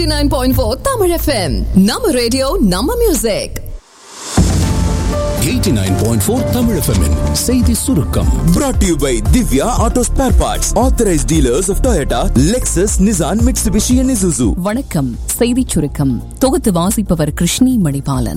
89.4 Tamil FM. Nama radio, Nama music. 89.4 Tamil FM -இன் செய்தி சுருக்கம் brought to you by Divya Auto Spare Parts, authorized dealers of Toyota, Lexus, Nissan, Mitsubishi, and Isuzu. வணக்கம் செய்திச் சுருக்கம் தொகுத்து வாசிப்பவர் கிருஷ்ணி மணிபாலன்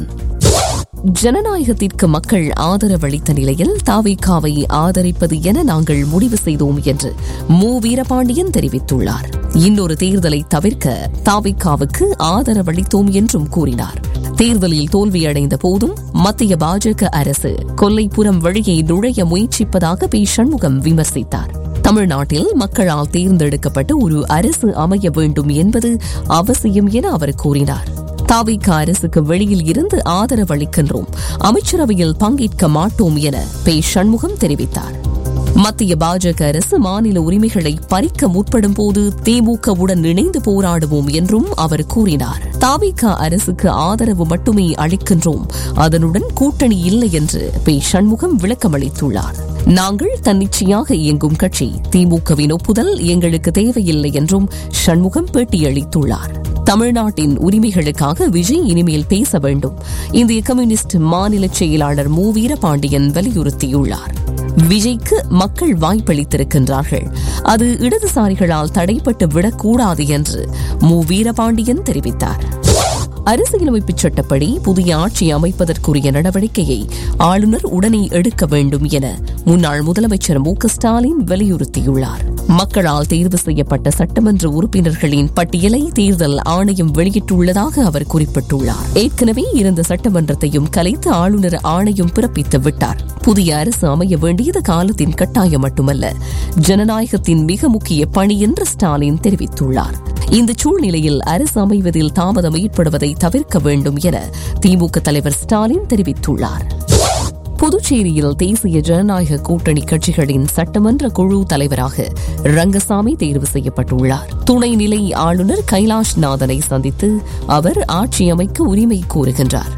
ஜனநாயகத்திற்கு மக்கள் ஆதரவளித்த நிலையில் தாவிகாவை ஆதரிப்பது என நாங்கள் முடிவு செய்தோம் என்று மு வீரபாண்டியன் தெரிவித்துள்ளார் இன்னொரு தேர்தலை தவிர்க்க தாவிகாவுக்கு ஆதரவளித்தோம் என்றும் கூறினார் தேர்தலில் தோல்வியடைந்த போதும் மத்திய பாஜக அரசு கொல்லைப்புறம் வழியை நுழைய முயற்சிப்பதாக பி சண்முகம் விமர்சித்தார் தமிழ்நாட்டில் மக்களால் தேர்ந்தெடுக்கப்பட்ட ஒரு அரசு அமைய வேண்டும் என்பது அவசியம் என அவர் கூறினார் தாவிக அரசுக்கு வெளியில் இருந்து ஆதரவளிக்கின்றோம் அமைச்சரவையில் பங்கேற்க மாட்டோம் என பே சண்முகம் தெரிவித்தார் மத்திய பாஜக அரசு மாநில உரிமைகளை பறிக்க முற்படும் போது திமுகவுடன் இணைந்து போராடுவோம் என்றும் அவர் கூறினார் தாவிக அரசுக்கு ஆதரவு மட்டுமே அளிக்கின்றோம் அதனுடன் கூட்டணி இல்லை என்று பே சண்முகம் விளக்கமளித்துள்ளார் நாங்கள் தன்னிச்சையாக இயங்கும் கட்சி திமுகவின் ஒப்புதல் எங்களுக்கு தேவையில்லை என்றும் சண்முகம் பேட்டியளித்துள்ளார் தமிழ்நாட்டின் உரிமைகளுக்காக விஜய் இனிமேல் பேச வேண்டும் இந்திய கம்யூனிஸ்ட் மாநில செயலாளர் மு வீரபாண்டியன் வலியுறுத்தியுள்ளார் விஜய்க்கு மக்கள் வாய்ப்பளித்திருக்கின்றார்கள் அது இடதுசாரிகளால் தடைப்பட்டு விடக்கூடாது என்று மு வீரபாண்டியன் தெரிவித்தார் அரசியலமைப்பு சட்டப்படி புதிய ஆட்சி அமைப்பதற்குரிய நடவடிக்கையை ஆளுநர் உடனே எடுக்க வேண்டும் என முன்னாள் முதலமைச்சர் மு க ஸ்டாலின் வலியுறுத்தியுள்ளார் மக்களால் தேர்வு செய்யப்பட்ட சட்டமன்ற உறுப்பினர்களின் பட்டியலை தேர்தல் ஆணையம் வெளியிட்டுள்ளதாக அவர் குறிப்பிட்டுள்ளார் ஏற்கனவே இருந்த சட்டமன்றத்தையும் கலைத்து ஆளுநர் ஆணையம் பிறப்பித்து விட்டார் புதிய அரசு அமைய வேண்டியது காலத்தின் கட்டாயம் மட்டுமல்ல ஜனநாயகத்தின் மிக முக்கிய பணி என்று ஸ்டாலின் தெரிவித்துள்ளார் இந்த சூழ்நிலையில் அரசு அமைவதில் தாமதம் ஏற்படுவதை தவிர்க்க வேண்டும் என திமுக தலைவர் ஸ்டாலின் தெரிவித்துள்ளார் புதுச்சேரியில் தேசிய ஜனநாயக கூட்டணி கட்சிகளின் சட்டமன்ற குழு தலைவராக ரங்கசாமி தேர்வு செய்யப்பட்டுள்ளார் துணைநிலை ஆளுநர் கைலாஷ் நாதனை சந்தித்து அவர் ஆட்சி அமைக்க உரிமை கோருகின்றார்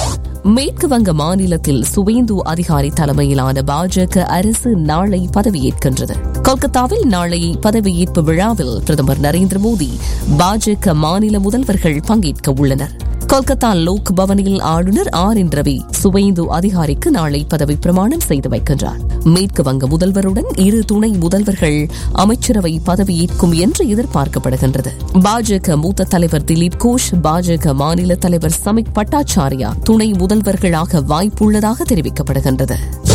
மேற்கு வங்க மாநிலத்தில் சுவேந்து அதிகாரி தலைமையிலான பாஜக அரசு நாளை பதவியேற்கின்றது கொல்கத்தாவில் நாளை பதவியேற்பு விழாவில் பிரதமர் நரேந்திர மோடி பாஜக மாநில முதல்வர்கள் பங்கேற்க உள்ளனர் கொல்கத்தா லோக் பவனில் ஆளுநர் ஆர் என் ரவி சுவேந்து அதிகாரிக்கு நாளை பதவி பிரமாணம் செய்து வைக்கின்றார் மேற்கு வங்க முதல்வருடன் இரு துணை முதல்வர்கள் அமைச்சரவை பதவியேற்கும் என்று எதிர்பார்க்கப்படுகின்றது பாஜக மூத்த தலைவர் திலீப் கோஷ் பாஜக மாநில தலைவர் சமிக் பட்டாச்சாரியா துணை முதல்வர்களாக வாய்ப்புள்ளதாக தெரிவிக்கப்படுகின்றது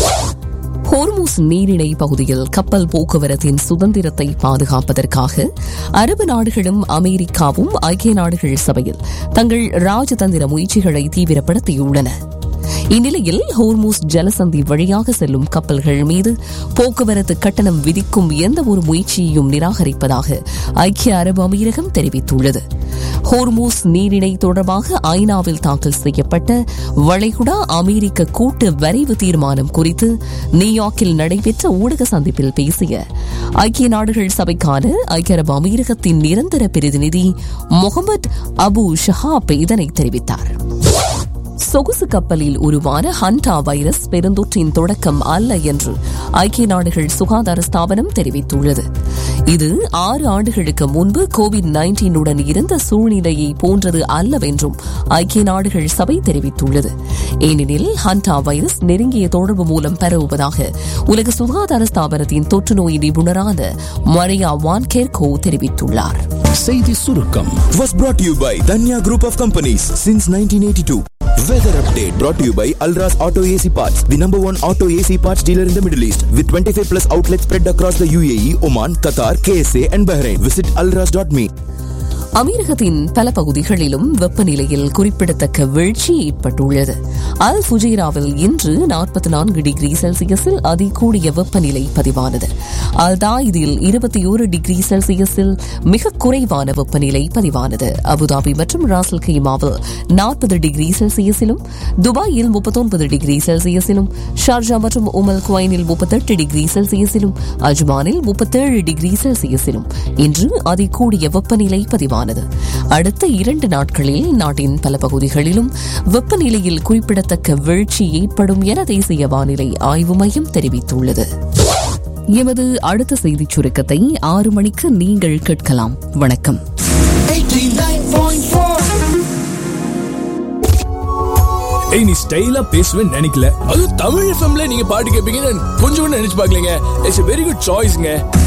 ஹோர்மூஸ் நீரிணை பகுதியில் கப்பல் போக்குவரத்தின் சுதந்திரத்தை பாதுகாப்பதற்காக அரபு நாடுகளும் அமெரிக்காவும் ஐக்கிய நாடுகள் சபையில் தங்கள் ராஜதந்திர முயற்சிகளை தீவிரப்படுத்தியுள்ளன இந்நிலையில் ஹோர்மூஸ் ஜலசந்தி வழியாக செல்லும் கப்பல்கள் மீது போக்குவரத்து கட்டணம் விதிக்கும் எந்த ஒரு முயற்சியையும் நிராகரிப்பதாக ஐக்கிய அரபு அமீரகம் தெரிவித்துள்ளது ஹோர்மூஸ் நீரிணை தொடர்பாக ஐநாவில் தாக்கல் செய்யப்பட்ட வளைகுடா அமெரிக்க கூட்டு வரைவு தீர்மானம் குறித்து நியூயார்க்கில் நடைபெற்ற ஊடக சந்திப்பில் பேசிய ஐக்கிய நாடுகள் சபைக்கான ஐக்கிய அரபு அமீரகத்தின் நிரந்தர பிரதிநிதி முகமது அபு ஷஹாப் இதனை தெரிவித்தார் சொகுசு கப்பலில் உருவான ஹண்டா வைரஸ் பெருந்தொற்றின் தொடக்கம் அல்ல என்று ஐக்கிய நாடுகள் சுகாதார ஸ்தாபனம் தெரிவித்துள்ளது இது ஆறு ஆண்டுகளுக்கு முன்பு கோவிட் நைன்டீனுடன் இருந்த சூழ்நிலையை போன்றது அல்லவென்றும் ஐக்கிய நாடுகள் சபை தெரிவித்துள்ளது ஏனெனில் ஹண்டா வைரஸ் நெருங்கிய தொடர்பு மூலம் பரவுவதாக உலக சுகாதார ஸ்தாபனத்தின் தொற்று நோய் நிபுணரான மரியா வான்கேர்கோ தெரிவித்துள்ளார் செய்தி சுருக்கம் Was brought to you by Danya Group of Companies since 1982. Weather update brought to you by Alras Auto AC Parts, the number one auto AC parts dealer in the Middle East, with 25 plus outlets spread across the UAE, Oman, Qatar, KSA, and Bahrain. Visit alras.me. அமீரகத்தின் பல பகுதிகளிலும் வெப்பநிலையில் குறிப்பிடத்தக்க வீழ்ச்சி ஏற்பட்டுள்ளது அல் ஃபுஜைராவில் இன்று நாற்பத்தி நான்கு டிகிரி செல்சியஸில் அதிகூடிய வெப்பநிலை பதிவானது அல் தாயிதில் இருபத்தி ஒரு டிகிரி செல்சியஸில் மிக குறைவான வெப்பநிலை பதிவானது அபுதாபி மற்றும் ராசல் கைமாவில் நாற்பது டிகிரி செல்சியஸிலும் துபாயில் முப்பத்தொன்பது டிகிரி செல்சியஸிலும் ஷார்ஜா மற்றும் உமல் குவைனில் முப்பத்தெட்டு டிகிரி செல்சியஸிலும் அஜ்மானில் முப்பத்தேழு டிகிரி செல்சியஸிலும் இன்று அதிகூடிய வெப்பநிலை பதிவானது அடுத்த இரண்டு நாட்களில் நாட்டின் பல பகுதிகளிலும் வெப்பநிலையில் குறிப்பிடத்தக்க வீழ்ச்சி ஏற்படும் என தேசிய வானிலை ஆய்வு மையம் தெரிவித்துள்ளது எமது அடுத்த செய்திச் சுருக்கத்தை ஆறு மணிக்கு நீங்கள் கேட்கலாம் வணக்கம் 89.4 ஏய் நீ ஸ்டைலா பேசுவேன்னு நினைக்கல அதுவும் தமிழ் எஃப்எம்ல நீங்க பாட்டு கேட்பீங்கன்னு கொஞ்சம் கூட நினைச்சு பார்க்கலங்க இட்ஸ் வெரி குட் சாய்ஸ்ங்க